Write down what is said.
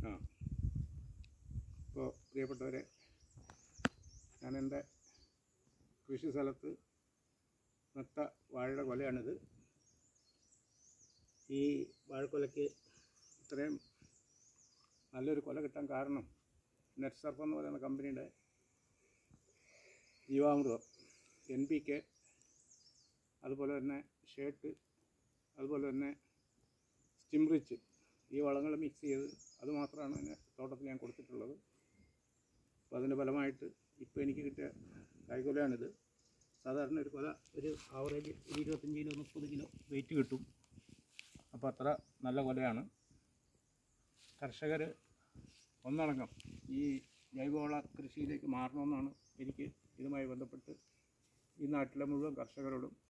ആ ഇപ്പോൾ പ്രിയപ്പെട്ടവരെ ഞാൻ എൻ്റെ കൃഷി സ്ഥലത്ത് നട്ട വാഴയുടെ കൊലയാണിത് ഈ വാഴക്കൊലയ്ക്ക് ഇത്രയും നല്ലൊരു കൊല കിട്ടാൻ കാരണം നെറ്റ് സർഫ് എന്ന് പറയുന്ന കമ്പനിയുടെ ജീവാമൃതം എൻ പി കെ അതുപോലെ തന്നെ ഷേട്ട് അതുപോലെ തന്നെ സ്റ്റിംറിച്ച് ഈ വളങ്ങൾ മിക്സ് ചെയ്ത് അത് മാത്രമാണ് എൻ്റെ തോട്ടത്തിൽ ഞാൻ കൊടുത്തിട്ടുള്ളത് അപ്പോൾ അതിൻ്റെ ഫലമായിട്ട് ഇപ്പോൾ എനിക്ക് കിട്ടിയ കൈക്കൊലയാണിത് സാധാരണ ഒരു കൊല ഒരു ആവറേജ് ഒരു ഇരുപത്തഞ്ച് കിലോ മുപ്പത് കിലോ വെയിറ്റ് കിട്ടും അപ്പോൾ അത്ര നല്ല കൊലയാണ് കർഷകർ ഒന്നടങ്കം ഈ ജൈവവള കൃഷിയിലേക്ക് മാറണമെന്നാണ് എനിക്ക് ഇതുമായി ബന്ധപ്പെട്ട് ഈ നാട്ടിലെ മുഴുവൻ കർഷകരോടും